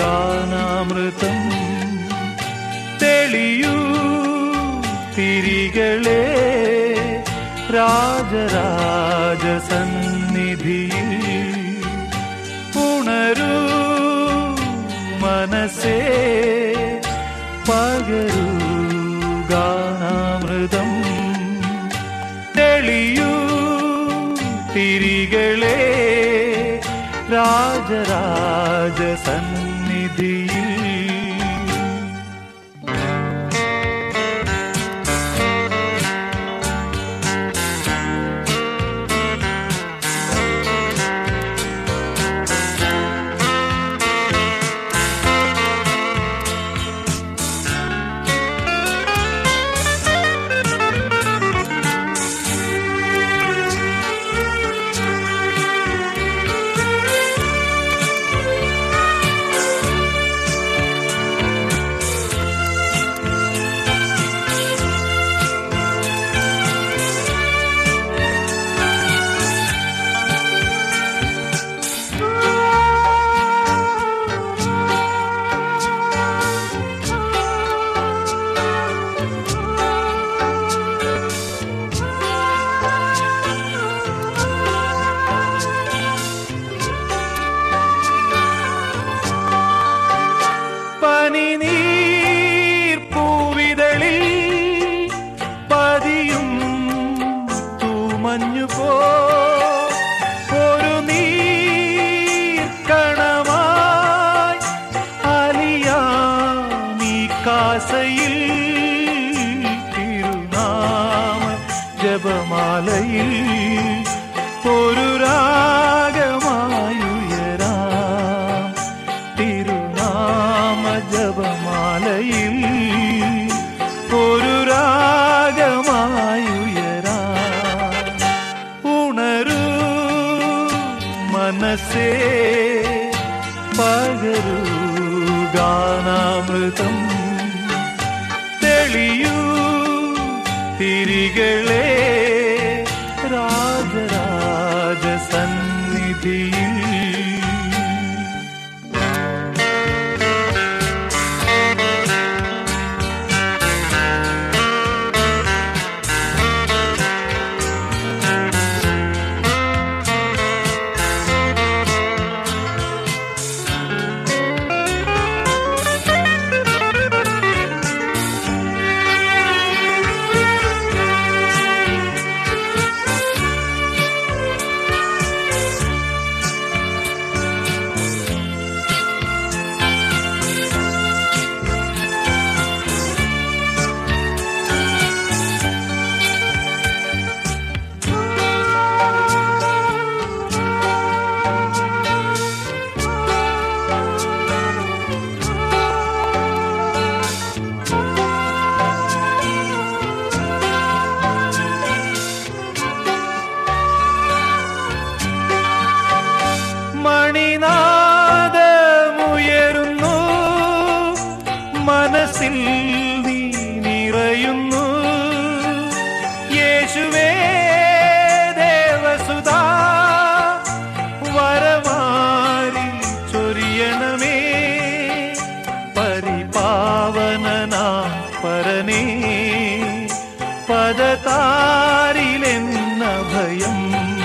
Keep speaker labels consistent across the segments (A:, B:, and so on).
A: ഗാനാമൃതം തെളിയൂ തിരികളെ രാജരാജ സന്നിധിയിൽ ഉണരൂ മനസ്സേ പകരൂ ഗാനാമൃതം തെളിയൂ തിരികളെ രാജരാജ സന്നിധിയിൽ പനിനീർ പൂവിതളിൽ പതിയും തൂമഞ്ഞു പോ ഒരു നീർക്കണമായി അലിയാമീ കാസയിൽ തിരുനാമ ജപമാലയിൽ ഒരു രാഗമായുയരാം തിരുനാമ ജപമാലയിൽ ഒരു രാഗമായുയരാം ഉണരൂ മനസ്സേ പകരൂ ഗാനാമൃതം തെളിയൂ തിരികളെ രാജരാജ സന്നിധിയിൽ മണിനാദമുയരുന്നു മനസ്സിൽ നീ നിറയുന്നു യേശുവേ ദേവസുതാ വരമാരി ചൊരിയണമേ പരിപാവനനാ പരനേ പദതാരിലെന്ന ഭയം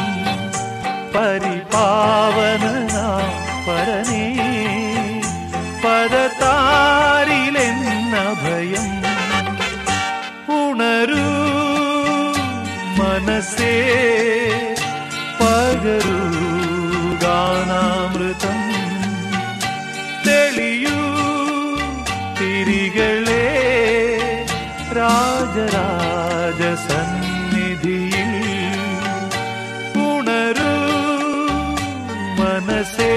A: പരിപാവനനാ പരനേ പദതാരിലെന്ന ഭയം ഉണരൂ മനസ്സേ പകരൂ ഗാനാമൃതം തെളിയൂ തിരികളെ രാജരാജ സന്നിധിയിൽ ഉണരൂ മനസ്സേ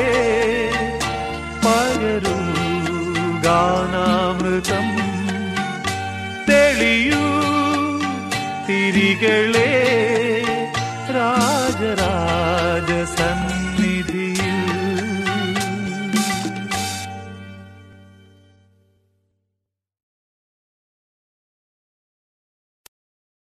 A: പകരൂ ഗാനാമൃതം തെളിയൂ തിരികളെ